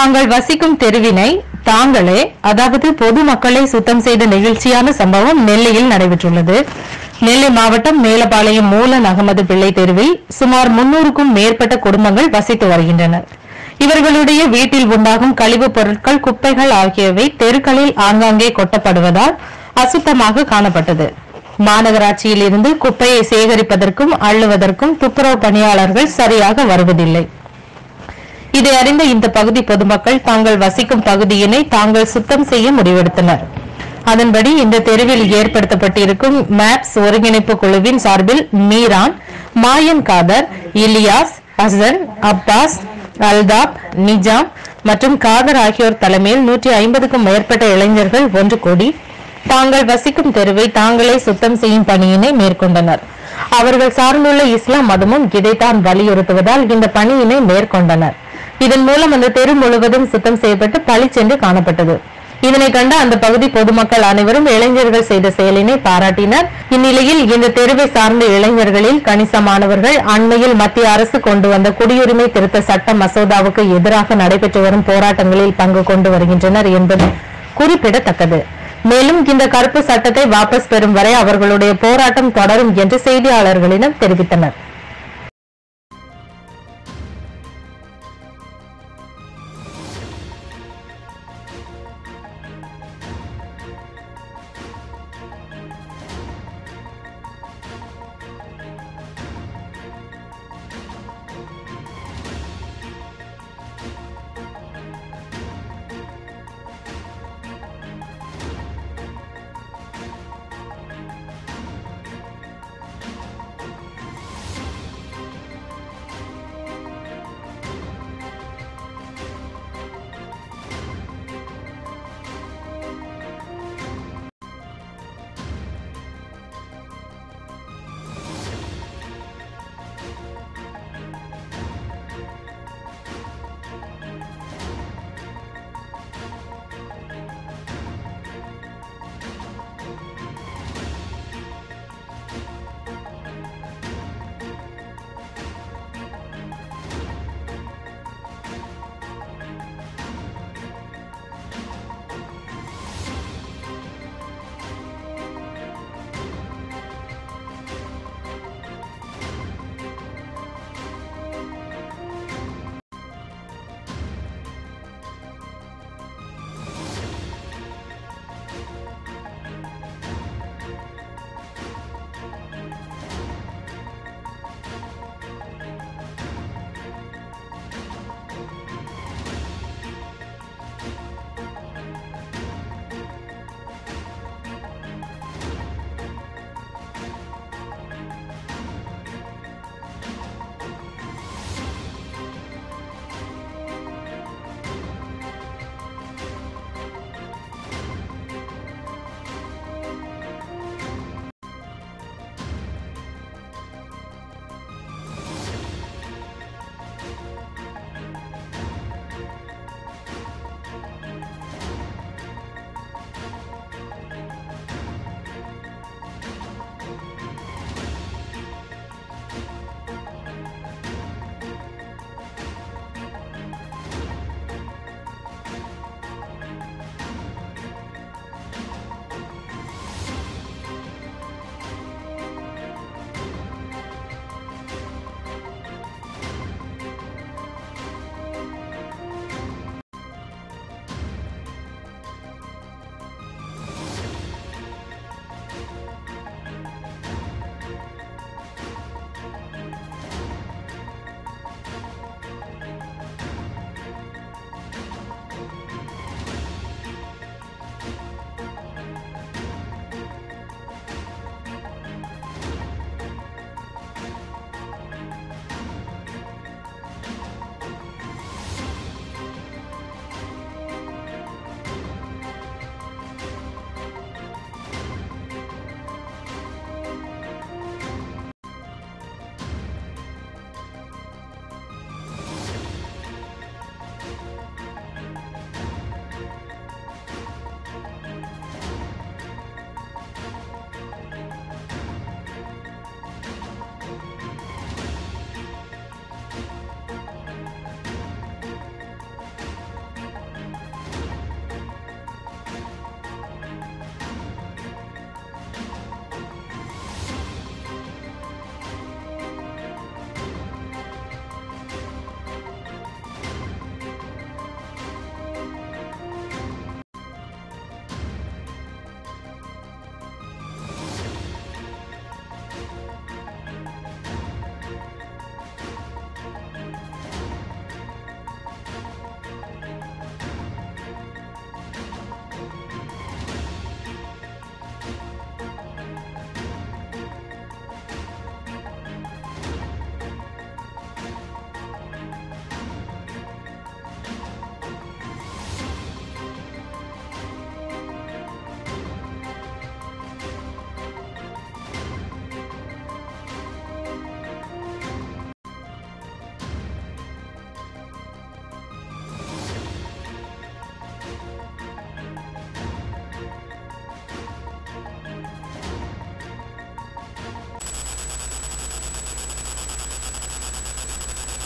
தாங்கள் வசிக்கும் தெருவினை தாங்களே அதாவது பொதுமக்களை சுத்தம் செய்த நெகிழ்ச்சியான சம்பவம் நெல்லையில் நடைபெற்றுள்ளது நெல்லை மாவட்டம் மேலப்பாளையம் மூலன் அகமது பிள்ளை தெருவில் சுமார் முன்னூறுக்கும் மேற்பட்ட குடும்பங்கள் வசித்து வருகின்றனர் இவர்களுடைய வீட்டில் உண்டாகும் கழிவுப் பொருட்கள் குப்பைகள் ஆகியவை தெருக்களில் ஆங்காங்கே கொட்டப்படுவதால் அசுத்தமாக காணப்பட்டது மாநகராட்சியில் இருந்து குப்பையை சேகரிப்பதற்கும் அள்ளுவதற்கும் துப்புரவு பணியாளர்கள் சரியாக வருவதில்லை இதை அறிந்த இந்த பகுதி பொதுமக்கள் தாங்கள் வசிக்கும் பகுதியினை தாங்கள் சுத்தம் செய்ய முடிவெடுத்தனர் அதன்படி இந்த தெருவில் ஏற்படுத்தப்பட்டிருக்கும் மேப்ஸ் ஒருங்கிணைப்பு குழுவின் சார்பில் மீரான் மாயன் காதர் இலியாஸ் ஹசன் அப்பாஸ் அல்தாப் நிஜாம் மற்றும் காதர் ஆகியோர் தலைமையில் நூற்றி ஐம்பதுக்கும் மேற்பட்ட இளைஞர்கள் ஒன்று கூடி தாங்கள் வசிக்கும் தெருவை தாங்களே சுத்தம் செய்யும் பணியினை மேற்கொண்டனர் அவர்கள் சார்ந்துள்ள இஸ்லாம் மதமும் இதைத்தான் வலியுறுத்துவதால் இந்த பணியினை மேற்கொண்டனர் இதன் மூலம் அந்த தெரு முழுவதும் சுத்தம் செய்யப்பட்டு பளிச்சென்று காணப்பட்டது இதனை கண்ட அந்த பகுதி பொதுமக்கள் அனைவரும் இளைஞர்கள் செய்த செயலினை பாராட்டினர் இந்நிலையில் இந்த தெருவை சார்ந்த இளைஞர்களில் கணிசமானவர்கள் அண்மையில் மத்திய அரசு கொண்டு வந்த குடியுரிமை திருத்த சட்ட மசோதாவுக்கு எதிராக நடைபெற்று வரும் போராட்டங்களில் பங்கு கொண்டு வருகின்றனர் என்பது குறிப்பிடத்தக்கது மேலும் இந்த கருப்பு சட்டத்தை வாபஸ் பெறும் வரை அவர்களுடைய போராட்டம் தொடரும் என்று செய்தியாளர்களிடம் தெரிவித்தனர்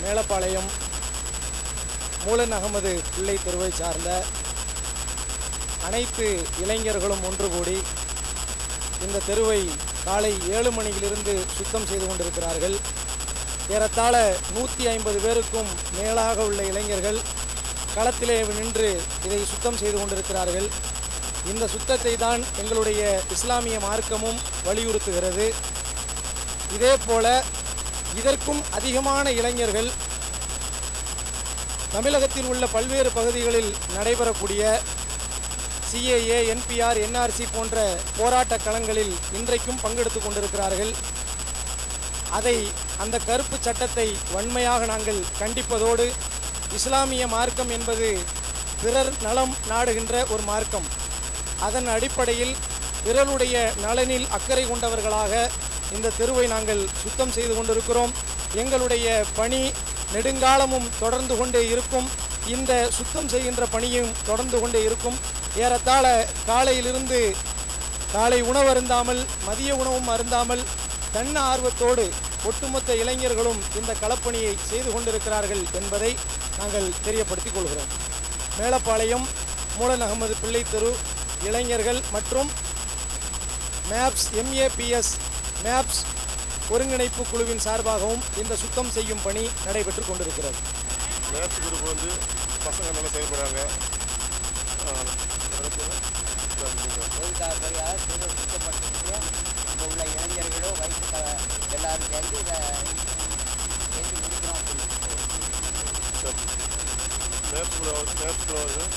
மேலப்பாளையம் மூலன் அகமது பிள்ளை தெருவை சார்ந்த அனைத்து இளைஞர்களும் ஒன்று கூடி இந்த தெருவை காலை ஏழு மணியிலிருந்து சுத்தம் செய்து கொண்டிருக்கிறார்கள் ஏறத்தாழ நூற்றி ஐம்பது பேருக்கும் மேலாக உள்ள இளைஞர்கள் களத்திலே நின்று இதை சுத்தம் செய்து கொண்டிருக்கிறார்கள் இந்த சுத்தத்தை தான் எங்களுடைய இஸ்லாமிய மார்க்கமும் வலியுறுத்துகிறது இதே போல இதற்கும் அதிகமான இளைஞர்கள் தமிழகத்தில் உள்ள பல்வேறு பகுதிகளில் நடைபெறக்கூடிய சிஏஏ என்பிஆர் என்ஆர்சி போன்ற போராட்ட களங்களில் இன்றைக்கும் பங்கெடுத்து கொண்டிருக்கிறார்கள் அதை அந்த கருப்பு சட்டத்தை வன்மையாக நாங்கள் கண்டிப்பதோடு இஸ்லாமிய மார்க்கம் என்பது பிறர் நலம் நாடுகின்ற ஒரு மார்க்கம் அதன் அடிப்படையில் பிறருடைய நலனில் அக்கறை கொண்டவர்களாக இந்த தெருவை நாங்கள் சுத்தம் செய்து கொண்டிருக்கிறோம் எங்களுடைய பணி நெடுங்காலமும் தொடர்ந்து கொண்டே இருக்கும் இந்த சுத்தம் செய்கின்ற பணியும் தொடர்ந்து கொண்டே இருக்கும் ஏறத்தாழ காலையிலிருந்து காலை உணவு அருந்தாமல் மதிய உணவும் அருந்தாமல் தன்ன ஆர்வத்தோடு ஒட்டுமொத்த இளைஞர்களும் இந்த களப்பணியை செய்து கொண்டிருக்கிறார்கள் என்பதை நாங்கள் தெரியப்படுத்திக் கொள்கிறோம் மேலப்பாளையம் மூலன் அகமது பிள்ளை தெரு இளைஞர்கள் மற்றும் மேப்ஸ் எம்ஏபிஎஸ் மேப்ஸ் ஒருங்கிணைப்பு குழுவின் சார்பாகவும் இந்த சுத்தம் செய்யும் பணி நடைபெற்று கொண்டிருக்கிறது மேத்ஸ் குரூப் வந்து பசங்க நல்லா செயல்படுறாங்க ஆஹ் அடுத்து, கோவிலுக்காக பரியாக தெருவை சுத்தப்படுத்துறதுக்கு இங்கே உள்ள இளைஞர்களோ வயசு க- எல்லாரும் சேர்ந்து இதை சேர்த்து முடிக்கணும் அப்படின்னு சரி மேத்ஸ் குழு மேத்ஸ் குழு வந்து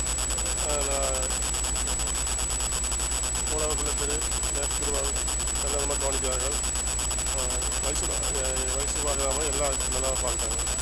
மூணாவது பிள்ளை தெரு மேத்ஸ் குழு நல்ல விதமாக கவனிக்கிறார்கள் ஆஹ் வயசு வயசு பார்க்காம எல்லாம் நல்லா பார்க்குறாங்க